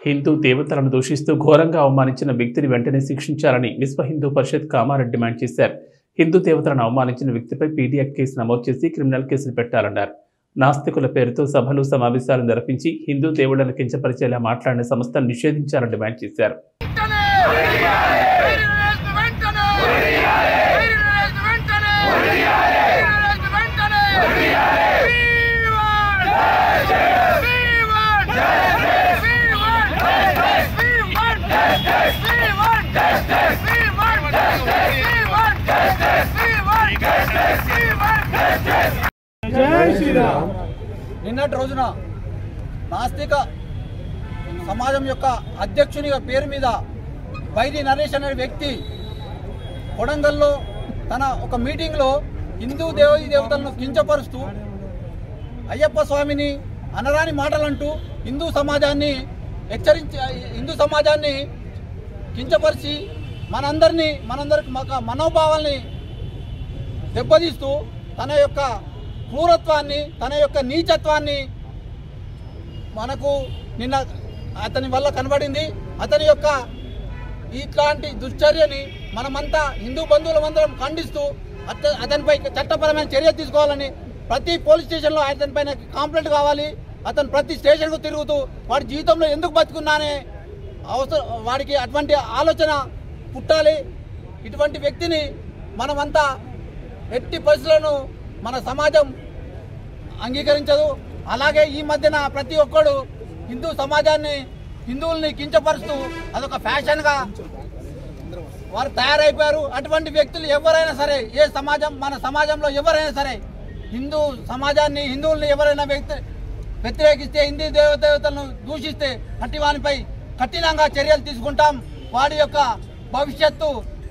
హిందూ దేవతలను దూషిస్తూ ఘోరంగా అవమానించిన వ్యక్తిని వెంటనే శిక్షించాలని విశ్వ హిందూ పరిషత్ కామారెడ్డి డిమాండ్ చేశారు హిందూ దేవతలను అవమానించిన వ్యక్తిపై పీడీఎఫ్ కేసు నమోదు చేసి క్రిమినల్ కేసులు పెట్టాలన్నారు నాస్తికుల పేరుతో సభలు సమావేశాలు నిర్వహించి హిందూ దేవుళ్లను కించపరిచేలా మాట్లాడిన సంస్థను నిషేధించాలని డిమాండ్ చేశారు వెంటనే వెంటనే వెంటనే నిన్నటి రోజున నాస్తిక సమాజం యొక్క అధ్యక్షునిగా పేరు మీద వైది నరేష్ అనే వ్యక్తి కొడంగల్లో తన ఒక మీటింగ్లో హిందూ దేవీ దేవతలను కించపరుస్తూ అయ్యప్ప స్వామిని అనరాని మాటలంటూ హిందూ సమాజాన్ని హెచ్చరించి హిందూ సమాజాన్ని కించపరిచి మనందరినీ మనందరికి మన- మనోభావాల్ని దెబ్బతీస్తూ తన యొక్క క్రూరత్వాన్ని తన యొక్క నీచత్వాన్ని మనకు నిన్న అతని వల్ల కనబడింది అతని యొక్క ఇట్లాంటి దుశ్చర్యని మనమంతా హిందూ బంధువులమందరం ఖండిస్తూ అత అతనిపై చట్టపరమైన చర్య తీసుకోవాలని ప్రతి పోలీస్ స్టేషన్లో అతనిపైన కంప్లైంట్ కావాలి అతను ప్రతి స్టేషన్కు తిరుగుతూ వాడి జీవితంలో ఎందుకు బతుకున్నానే అవసరం వాడికి అటువంటి ఆలోచన పుట్టాలి ఇటువంటి వ్యక్తిని మనమంతా ఎట్టి పరిస్థితులను మన సమాజం అంగీకరించదు అలాగే ఈ మధ్యన ప్రతి ఒక్కడు హిందూ సమాజాన్ని హిందువుల్ని కించపరుస్తూ అదొక ఫ్యాషన్గా వారు తయారైపోయారు అటువంటి వ్యక్తులు ఎవరైనా సరే ఏ సమాజం మన సమాజంలో ఎవరైనా సరే హిందూ సమాజాన్ని హిందువుల్ని ఎవరైనా వ్యక్తి వ్యతిరేకిస్తే హిందూ దేవతలను దూషిస్తే అట్టి వానిపై కఠినంగా చర్యలు తీసుకుంటాం వాడి యొక్క భవిష్యత్తు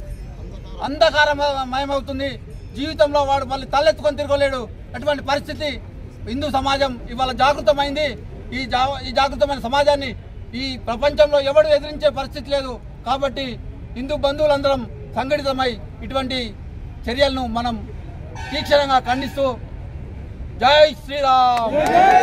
అంధకారమయమవుతుంది జీవితంలో వాడు మళ్ళీ తలెత్తుకొని తిరగలేడు అటువంటి పరిస్థితి హిందూ సమాజం ఇవాళ జాగృతమైంది ఈ జా ఈ జాగృతమైన సమాజాన్ని ఈ ప్రపంచంలో ఎవడు ఎదిరించే పరిస్థితి లేదు కాబట్టి హిందూ బంధువులందరం సంఘటితమై ఇటువంటి చర్యలను మనం తీక్షణంగా ఖండిస్తూ జై శ్రీరామ్